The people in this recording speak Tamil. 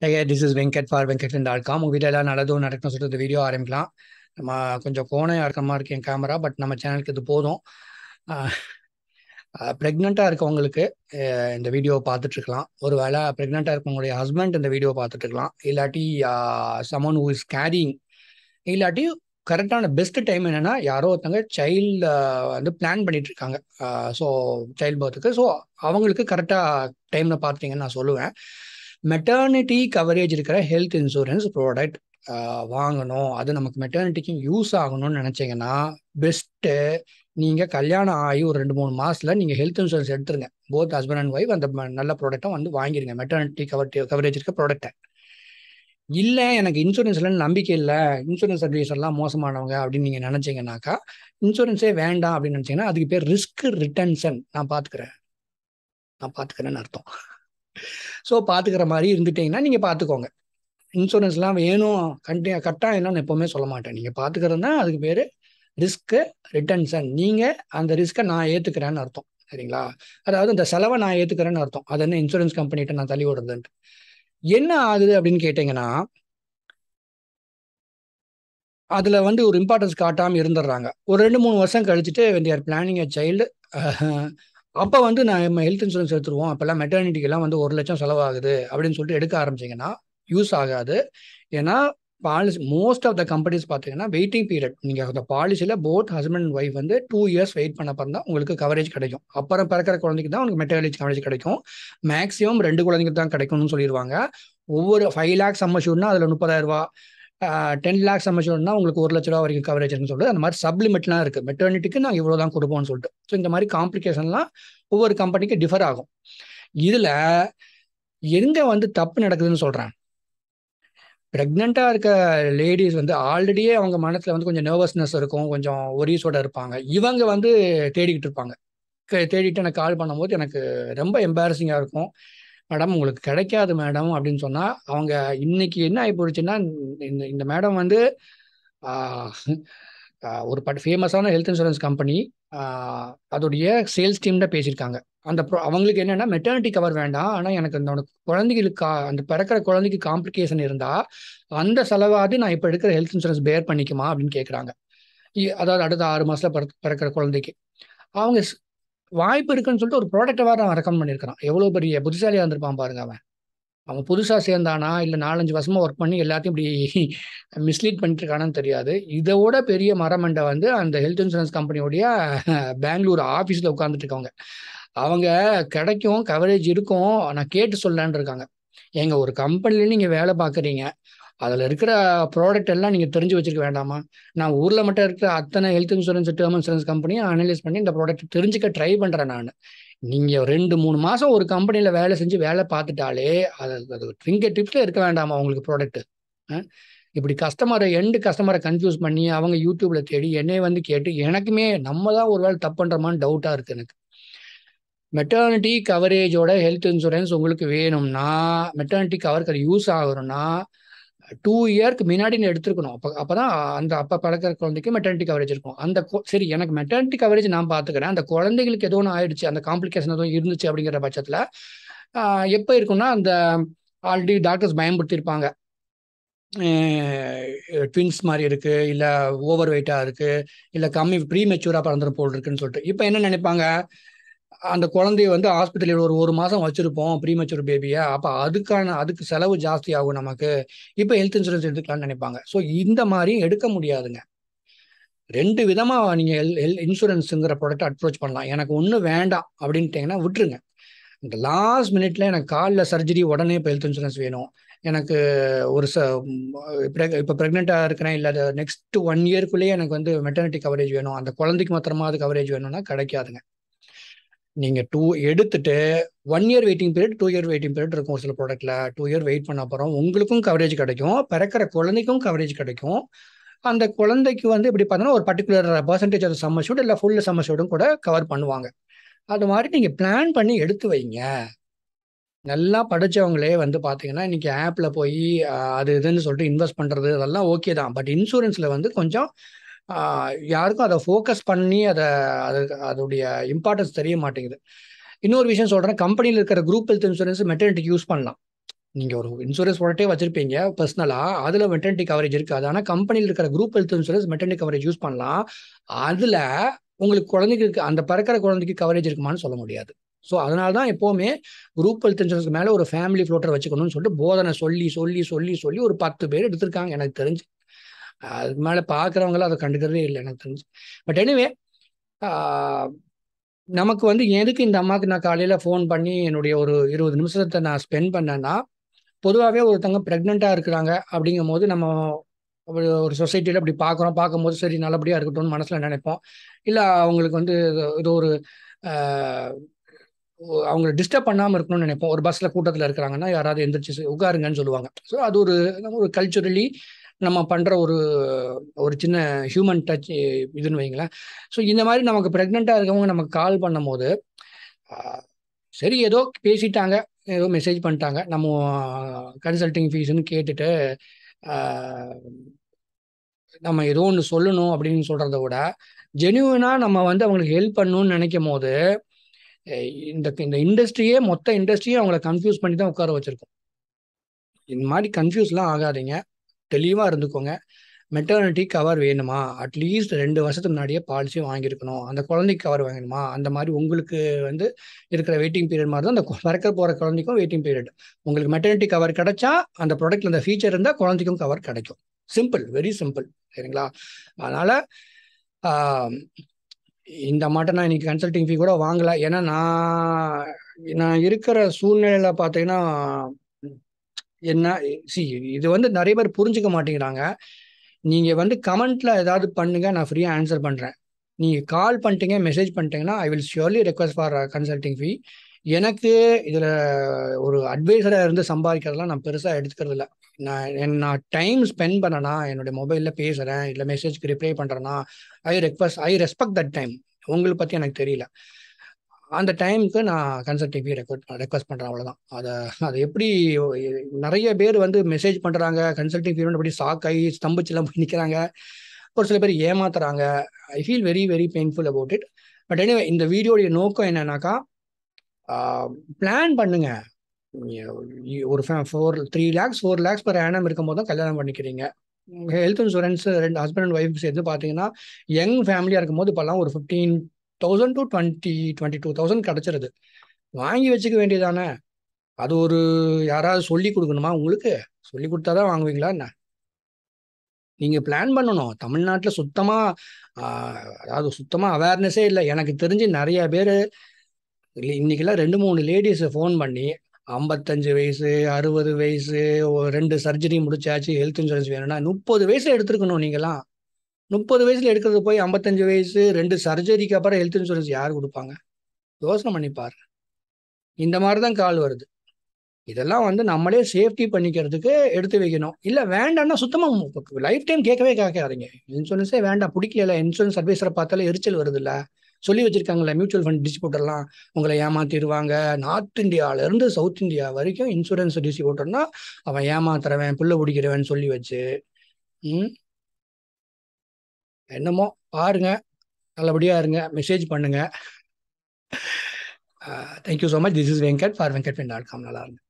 ஐயா திஸ் இஸ் வெங்கட் ஃபார் வெங்கட்லன் டாட் காம் உங்கள் வீட்டில் எல்லாம் நல்லதும் நடக்கணும்னு சொல்லிட்டு இந்த வீடியோ ஆரம்பிக்கலாம் நம்ம கொஞ்சம் கோணையாக இருக்கிற மாதிரி இருக்கு என் கேமரா பட் நம்ம சேனலுக்கு இது போதும் ப்ரெக்னெண்ட்டாக இருக்கவங்களுக்கு அஹ், இந்த வீடியோவை பார்த்துட்டு இருக்கலாம் ஒரு வேளை ப்ரெக்னெண்ட்டாக இருக்கவங்களுடைய ஹஸ்பண்ட் இந்த வீடியோவை பார்த்துட்டு இருக்கலாம் இல்லாட்டி சமன் ஹூ இஸ் கேரிங் இல்லாட்டி கரெக்டான பெஸ்ட் டைம் என்னன்னா யாரோ ஒருத்தங்க சைல்டு வந்து பிளான் பண்ணிட்டு இருக்காங்க ஸோ சைல்ட் பர்த்துக்கு ஸோ அவங்களுக்கு கரெக்டாக டைமில் பார்த்தீங்கன்னு நான் சொல்லுவேன் மெட்டர்னிட்டி கவரேஜ் இருக்கிற ஹெல்த் இன்சூரன்ஸ் ப்ராடக்ட் வாங்கணும் அது நமக்கு மெட்டர்னிட்டிக்கு யூஸ் ஆகணும்னு நினச்சிங்கன்னா பெஸ்ட்டு நீங்கள் கல்யாணம் ஆகி ஒரு ரெண்டு மூணு மாதத்தில் நீங்கள் ஹெல்த் இன்சூரன்ஸ் எடுத்துருங்க போத் ஹஸ்பண்ட் அண்ட் ஒய்ஃப் அந்த ம- நல்ல ப்ராடக்ட்டை வந்து வாங்கிருங்க மெட்டர்னிட்டி கவர் கவரேஜ் இருக்க ப்ராடக்ட்டை இல்லை எனக்கு இன்சூரன்ஸ்ல நம்பிக்கை இல்லை இன்சூரன்ஸ் சர்வீஸ் எல்லாம் மோசமானவங்க அப்படின்னு நீங்கள் நினச்சிங்கனாக்கா இன்சூரன்ஸே வேண்டாம் அப்படின்னு நினச்சிங்கன்னா அதுக்கு பேர் ரிஸ்க் ரிட்டன்ஷன் நான் பார்த்துக்கிறேன் நான் பார்த்துக்கிறேன்னு அர்த்தம் ஸோ பார்த்துக்கிற மாதிரி இருந்துட்டீங்கன்னா நீங்கள் பார்த்துக்கோங்க இன்சூரன்ஸ்லாம் வேணும் கண்டிப்பாக கட்டாயம் நான் எப்போவுமே சொல்ல மாட்டேன் நீங்கள் பார்த்துக்கிறதுனா அதுக்கு பேர் ரிஸ்க்கு ரிட்டன்ஷன் நீங்கள் அந்த ரிஸ்க்கை நான் ஏற்றுக்கிறேன்னு அர்த்தம் சரிங்களா அதாவது இந்த செலவை நான் ஏற்றுக்கிறேன்னு அர்த்தம் அது என்ன இன்சூரன்ஸ் கம்பெனிகிட்ட நான் தள்ளி விடுறதுன்ட்டு என்ன ஆகுது அப்படின்னு கேட்டிங்கன்னா அதில் வந்து ஒரு இம்பார்ட்டன்ஸ் காட்டாமல் இருந்துடுறாங்க ஒரு ரெண்டு மூணு வருஷம் கழிச்சுட்டு when are planning a child அப்போ வந்து நான் நம்ம ஹெல்த் இன்சூரன்ஸ் எடுத்துருவோம் அப்போல்லாம் மெட்டர்னிட்டிக்கெல்லாம் வந்து ஒரு லட்சம் செலவாகுது அப்படின்னு சொல்லிட்டு எடுக்க ஆரம்பிச்சிங்கன்னா யூஸ் ஆகாது ஏன்னா policy most of the companies பார்த்தீங்கன்னா வெயிட்டிங் பீரியட் நீங்கள் அந்த பாலிசியில் போத் ஹஸ்பண்ட் அண்ட் ஒய்ஃப் வந்து டூ இயர்ஸ் வெயிட் பண்ண அப்புறம் தான் உங்களுக்கு கவரேஜ் கிடைக்கும் அப்புறம் பிறக்கிற குழந்தைக்கு தான் உங்களுக்கு மெட்டர்னிட்டி கவரேஜ் கிடைக்கும் மேக்ஸிமம் ரெண்டு குழந்தைக்கு தான் கிடைக்கும்னு சொல்லிடுவாங்க ஒவ்வொரு ஃபைவ் லேக்ஸ் சம்மஷூர்னா அதில் முப்பதாயிரம் ரூபா டென் லேக்ஸ் சம்மஷூர்னா உங்களுக்கு ஒரு லட்ச ரூபா வரைக்கும் கவரேஜ் இருக்குன்னு சொல்லிட்டு அந்த மாதிரி சப்ளிமெட்லாம் இருக்குது மெட்டர்னிட்டிக்கு நாங்கள் இவ்வளோ தான் கொடுப்போம்னு சொல்லிட்டு ஸோ இந்த மாதிரி காம்ப்ளிகேஷன்லாம் ஒவ்வொரு கம்பெனிக்கு டிஃபர் ஆகும் இதில் எங்கே வந்து தப்பு நடக்குதுன்னு சொல்கிறேன் ப்ரெக்னெண்ட்டாக இருக்க லேடிஸ் வந்து ஆல்ரெடியே அவங்க மனசில் வந்து கொஞ்சம் நர்வஸ்னஸ் இருக்கும் கொஞ்சம் ஒரீஸோட இருப்பாங்க இவங்க வந்து தேடிக்கிட்டு இருப்பாங்க க- தேடிட்டு எனக்கு கால் பண்ணும்போது எனக்கு ரொம்ப எம்பாரசிங்காக இருக்கும் மேடம் உங்களுக்கு கிடைக்காது மேடம் அப்படின்னு சொன்னால் அவங்க இன்னைக்கு என்ன ஆகி போச்சுன்னா இந்த இந்த மேடம் வந்து ஆஹ், ஆஹ், ஒரு பட் ஃபேமஸான ஹெல்த் இன்சூரன்ஸ் கம்பெனி அதோடைய சேல்ஸ் டீம்ல பேசியிருக்காங்க அந்த pro- அவங்களுக்கு என்னன்னா மெட்டர்னிட்டி கவர் வேண்டாம் ஆனால் எனக்கு அந்த உனக்கு குழந்தைகளுக்கு கா- அந்த பிறக்கிற குழந்தைக்கு காம்ப்ளிகேஷன் இருந்தால் அந்த செலவாது நான் இப்போ எடுக்கிற ஹெல்த் இன்சூரன்ஸ் பேர் பண்ணிக்குமா அப்படின்னு கேட்குறாங்க அதாவது அடுத்த ஆறு மாசத்துல பிறக்க- பிறக்கிற குழந்தைக்கு அவங்க ஸ்- வாய்ப்பு இருக்குன்னு சொல்லிட்டு ஒரு ப்ராடக்ட்டை வேறு அவன் ரெக்கமெண்ட் பண்ணியிருக்கான் எவ்வளோ பெரிய புத்திசாலியாக இருந்திருப்பான் பாருங்க அவன் அவன் புதுசாக சேர்ந்தானா இல்லை நாலஞ்சு வருஷமா ஒர்க் பண்ணி எல்லாத்தையும் இப்படி மிஸ்லீட் பண்ணிட்டு இருக்கானான்னு தெரியாது இதோட பெரிய மரமண்டை வந்து அந்த ஹெல்த் இன்சூரன்ஸ் கம்பெனியோடைய பெங்களூர் ஆஃபீஸில் உட்காந்துட்டு இருக்கவங்க அவங்க கிடைக்கும் கவரேஜ் இருக்கும் நான் கேட்டு சொல்லலான்னு இருக்காங்க எங்க ஒரு கம்பெனில நீங்க வேலை பார்க்குறீங்க அதில் இருக்கிற ப்ராடக்ட் எல்லாம் நீங்கள் தெரிஞ்சு வச்சிருக்க வேண்டாமா நான் ஊரில் மட்டும் இருக்கிற அத்தனை ஹெல்த் இன்சூரன்ஸ் டேர்ம் இன்சூரன்ஸ் கம்பெனியும் அனலைஸ் பண்ணி இந்த ப்ராடக்ட் தெரிஞ்சுக்க ட்ரை பண்ணுறேன் நான் நீங்கள் ரெண்டு மூணு மாதம் ஒரு கம்பெனியில் வேலை செஞ்சு வேலை பார்த்துட்டாலே அது அது ஃபிங்கர் டிப்ஸில் இருக்க வேண்டாமா உங்களுக்கு ப்ராடக்ட் இப்படி கஸ்டமரை எண்டு கஸ்டமரை கன்ஃபியூஸ் பண்ணி அவங்க யூடியூப்ல தேடி என்னைய வந்து கேட்டு எனக்குமே நம்ம தான் ஒரு வேளை தப்பு பண்ணுறோமான்னு டவுட்டாக இருக்கு எனக்கு மெட்டர்னிட்டி கவரேஜோட ஹெல்த் இன்சூரன்ஸ் உங்களுக்கு வேணும்னா மெட்டர்னிட்டி கவருக்கு அது யூஸ் ஆகணும்னா டூ இயர்க்கு முன்னாடி நீ எடுத்துருக்கணும் அப்போ அப்போ தான் அந்த அப்போ பழக்கிற குழந்தைக்கு மெட்டர்னிட்டி கவரேஜ் இருக்கும் அந்த கொ- சரி எனக்கு மெட்டர்னிட்டி கவரேஜ் நான் பார்த்துக்கிறேன் அந்த குழந்தைகளுக்கு ஏதோ ஒன்று ஆயிடுச்சு அந்த காம்ப்ளிகேஷன் எதுவும் இருந்துச்சு அப்படிங்கிற பட்சத்தில் எப்போ இருக்கும்னா அந்த ஆல்ரெடி டாக்டர்ஸ் பயன்படுத்தியிருப்பாங்க ட்வின்ஸ் மாதிரி இருக்கு இல்லை ஓவர் வெயிட்டாக இருக்கு இல்லை கம்மி ப்ரீ மெச்சூராக பிறந்துடும் போல் இருக்குன்னு சொல்லிட்டு இப்போ என்ன நினைப்பாங்க அந்த குழந்தைய வந்து ஹாஸ்பிட்டலில் ஒரு ஒரு மாதம் வச்சிருப்போம் ப்ரீமெச்சூர் பேபியை அப்போ அதுக்கான அதுக்கு செலவு ஜாஸ்தி ஆகும் நமக்கு இப்போ ஹெல்த் இன்சூரன்ஸ் எடுத்துக்கலாம்னு நினைப்பாங்க ஸோ இந்த மாதிரி எடுக்க முடியாதுங்க ரெண்டு விதமாக நீங்கள் ஹெல் ஹெல் இன்சூரன்ஸுங்கிற ப்ராடக்ட் அப்ரோச் பண்ணலாம் எனக்கு ஒன்றும் வேண்டாம் அப்படின்ட்டீங்கன்னா விட்டுருங்க இந்த லாஸ்ட் மினிட்ல எனக்கு காலில் சர்ஜரி உடனே இப்போ ஹெல்த் இன்சூரன்ஸ் வேணும் எனக்கு ஒரு ச இப்போ ப்ரெக்னெண்ட்டாக இருக்கிறேன் இல்லை நெக்ஸ்ட் ஒன் இயர்க்குள்ளேயே எனக்கு வந்து மெட்டர்னிட்டி கவரேஜ் வேணும் அந்த குழந்தைக்கு மாத்திரமா அது கவரேஜ் வேணும்னா கிடைக்காதுங்க நீங்கள் டூ எடுத்துட்டு one year waiting period two year waiting period இருக்கும் ஒரு சில ப்ராடக்ட்ல டூ இயர் வெயிட் பண்ண அப்புறம் உங்களுக்கும் கவரேஜ் கிடைக்கும் பிறக்கிற குழந்தைக்கும் கவரேஜ் கிடைக்கும் அந்த குழந்தைக்கு வந்து இப்படி பார்த்தோன்னா ஒரு particular percentage of sum assured இல்லை ஃபுல் சம்மர் ஷூட்டும் கூட கவர் பண்ணுவாங்க அது மாதிரி நீங்கள் பிளான் பண்ணி எடுத்து வைங்க நல்லா படிச்சவங்களே வந்து பார்த்தீங்கன்னா இன்னைக்கு ஆப்ல போய் ஆஹ், அது இதுன்னு சொல்லிட்டு இன்வெஸ்ட் பண்றது அதெல்லாம் ஓகே தான் பட் இன்சூரன்ஸ்ல வந்து கொஞ்சம் ஆஹ், யாருக்கும் அதை ஃபோக்கஸ் பண்ணி அதை அது அதோடைய இம்பார்ட்டன்ஸ் தெரிய மாட்டேங்குது இன்னொரு விஷயம் சொல்றேன் கம்பெனியில் இருக்கிற குரூப் ஹெல்த் இன்சூரன்ஸ் மெட்டர்னிட்டிக்கு யூஸ் பண்ணலாம் நீங்கள் ஒரு இன்சூரன்ஸ் ப்ராடக்ட்டே வச்சிருப்பீங்க பர்சனலாக அதில் மெட்டர்னிட்டி கவரேஜ் இருக்காது ஆனால் கம்பெனியில் இருக்கிற group health insurance maternity coverage use பண்ணலாம் அதில் உங்களுக்கு குழந்தைக்கு இருக்கு அந்த பிறக்கிற குழந்தைக்கு கவரேஜ் இருக்குமான்னு சொல்ல முடியாது ஸோ அதனால தான் எப்போவுமே குரூப் ஹெல்த் இன்சூரன்ஸ்க்கு மேலே ஒரு ஃபேமிலி ஃப்ளோட்டர் வச்சுக்கணும்னு சொல்லிட்டு போதனை சொல்லி சொல்லி சொல்லி சொல்லி ஒரு பத்து பேர் எடுத்திருக்காங்க எனக்கு தெரிஞ்சு அதுக்கு மேலே பார்க்குறவங்களும் அதை கண்டுக்கிறதே இல்லை எனக்கு தெரிஞ்சு பட் எனிவே நமக்கு வந்து எதுக்கு இந்த அம்மாவுக்கு நான் காலையில் ஃபோன் பண்ணி என்னுடைய ஒரு இருபது நிமிஷத்தை நான் ஸ்பெண்ட் பண்ணேன்னா பொதுவாகவே ஒருத்தவங்க ப்ரெக்னெண்ட்டாக இருக்கிறாங்க அப்படிங்கும் போது நம்ம ஒரு ஒரு சொசைட்டியில் அப்படி பார்க்குறோம் பார்க்கும்போது சரி நல்லபடியாக இருக்கட்டும்னு மனசில் நினைப்போம் இல்லை அவங்களுக்கு வந்து இது ஒரு அவங்கள டிஸ்டர்ப் பண்ணாமல் இருக்கணும்னு நினைப்போம் ஒரு பஸ்ஸில் கூட்டத்தில் இருக்கிறாங்கன்னா யாராவது எந்திரிச்சு உட்காருங்கன்னு சொல்லுவாங்க ஸோ அது ஒரு ஒரு கல்ச்சுரலி நம்ம பண்ணுற ஒரு ஒரு சின்ன ஹியூமன் டச் இதுன்னு வைங்களேன் ஸோ இந்த மாதிரி நமக்கு ப்ரெக்னெண்ட்டாக இருக்கவங்க நமக்கு கால் பண்ணும் போது சரி ஏதோ பேசிட்டாங்க ஏதோ மெசேஜ் பண்ணிட்டாங்க நம்ம கன்சல்டிங் ஃபீஸ்ன்னு கேட்டுட்டு நம்ம ஏதோ ஒன்று சொல்லணும் அப்படின்னு சொல்கிறத விட ஜென்யூனாக நம்ம வந்து அவங்களுக்கு ஹெல்ப் பண்ணணும்னு நினைக்கும் போது இந்த இந்த இண்டஸ்ட்ரியே மொத்த இண்டஸ்ட்ரியே அவங்கள கன்ஃபியூஸ் பண்ணி தான் உட்கார வச்சிருக்கோம் இந்த மாதிரி கன்ஃபியூஸ்லாம் ஆகாதீங்க தெளிவாக இருந்துக்கோங்க மெட்டர்னிட்டி கவர் வேணுமா அட்லீஸ்ட் ரெண்டு வருஷத்துக்கு முன்னாடியே பாலிசி வாங்கியிருக்கணும் அந்த குழந்தைக்கு கவர் வாங்கணுமா அந்த மாதிரி உங்களுக்கு வந்து இருக்கிற வெயிட்டிங் பீரியட் மாதிரி தான் அந்த பிறக்க போகிற குழந்தைக்கும் வெயிட்டிங் பீரியட் உங்களுக்கு மெட்டர்னிட்டி கவர் கிடைச்சா அந்த ப்ராடக்ட்ல அந்த ஃபீச்சர் இருந்தால் குழந்தைக்கும் கவர் கிடைக்கும் சிம்பிள் வெரி சிம்பிள் சரிங்களா அதனால் இந்த மாட்டம் நான் இன்னைக்கு கன்சல்டிங் ஃபீ கூட வாங்கலை ஏன்னா நான் நான் இருக்கிற சூழ்நிலையில் பார்த்தீங்கன்னா என்ன சி இது வந்து நிறைய பேர் புரிஞ்சுக்க மாட்டேங்கிறாங்க நீங்கள் வந்து கமெண்ட்ல ஏதாவது பண்ணுங்க நான் ஃப்ரீயாக ஆன்சர் பண்ணுறேன் நீங்கள் கால் பண்ணிட்டீங்க மெசேஜ் பண்ணிட்டீங்கன்னா I will surely request for consulting fee எனக்கு இதில் ஒரு அட்வைசராக இருந்து சம்பாதிக்கிறதுலாம் நான் பெருசாக எடுத்துக்கிறது இல்லை நான் நான் டைம் ஸ்பெண்ட் பண்ணனா என்னுடைய மொபைலில் பேசுகிறேன் இல்லை மெசேஜ்க்கு ரிப்ளை பண்ணுறேன்னா I request I respect that time உங்களை பற்றி எனக்கு தெரியல அந்த டைமுக்கு நான் கன்சல்டிங் ஃபீ ரெக்வஸ்ட் ரெக்வஸ்ட் பண்ணுறேன் அவ்வளோதான் அதை அதை எப்படி நிறைய பேர் வந்து மெசேஜ் பண்ணுறாங்க கன்சல்டிங் ஃபீ அப்படி சாக்காகி ஸ்தம்பிச்சுலாம் போய் நிற்கிறாங்க ஒரு சில பேர் ஏமாத்துறாங்க I feel very very painful about it but anyway இந்த வீடியோடைய நோக்கம் என்னன்னாக்கா பிளான் பண்ணுங்க ஒரு four three lakhs four lakhs per annum இருக்கும் போது தான் கல்யாணம் பண்ணிக்கிறீங்க ஹெல்த் இன்சூரன்ஸ் ரெண்டு ஹஸ்பண்ட் அண்ட் ஒய்ஃப் சேர்த்து பார்த்தீங்கன்னா யங் ஃபேமிலியாக இருக்கும் போது இப்போல்லாம் ஒரு fifteen thousand to twenty twenty two thousand கிடச்சிருது வாங்கி வச்சுக்க வேண்டியதானே அது ஒரு யாராவது சொல்லி கொடுக்கணுமா உங்களுக்கு சொல்லி கொடுத்தா தான் வாங்குவீங்களா என்ன நீங்கள் பிளான் பண்ணணும் தமிழ்நாட்டில் சுத்தமாக அதாவது சுத்தமாக அவேர்னஸே இல்லை எனக்கு தெரிஞ்சு நிறைய பேர் இல்லை இன்னைக்கெல்லாம் ரெண்டு மூணு லேடிஸை ஃபோன் பண்ணி ஐம்பத்தஞ்சு வயசு அறுபது வயசு ரெண்டு சர்ஜரி முடிச்சாச்சு ஹெல்த் இன்சூரன்ஸ் வேணும்னா முப்பது வயசுல எடுத்துருக்கணும் நீங்களாம் முப்பது வயசுல எடுக்கிறது போய் ஐம்பத்தஞ்சு வயசு ரெண்டு சர்ஜரிக்கு அப்புறம் ஹெல்த் இன்சூரன்ஸ் யார் கொடுப்பாங்க யோசனை பண்ணி பாரு இந்த மாதிரி தான் கால் வருது இதெல்லாம் வந்து நம்மளே சேஃப்டி பண்ணிக்கிறதுக்கு எடுத்து வைக்கணும் இல்லை வேண்டாம்னா சுத்தமாக லைஃப் டைம் கேட்கவே கேட்காதீங்க இன்சூரன்ஸே வேண்டாம் பிடிக்கல இன்சூரன்ஸ் சர்வீஸரை பார்த்தாலே எரிச்சல் வருது இல்லை சொல்லி வச்சிருக்காங்களே மியூச்சுவல் ஃபண்ட் டிஸ்ட்ரிபியூட்டர்லாம் உங்களை ஏமாத்திடுவாங்க நார்த் இந்தியாவில இருந்து சவுத் இந்தியா வரைக்கும் இன்சூரன்ஸ் டிஸ்ட்ரிபியூட்டர்னா அவன் ஏமாத்துறவன் புள்ள பிடிக்கிறவன் சொல்லி வச்சு ம் என்னமோ பாருங்க நல்லபடியா இருங்க மெசேஜ் பண்ணுங்க thank you so much this is Venkat for Venkat dot com நல்லா இருங்க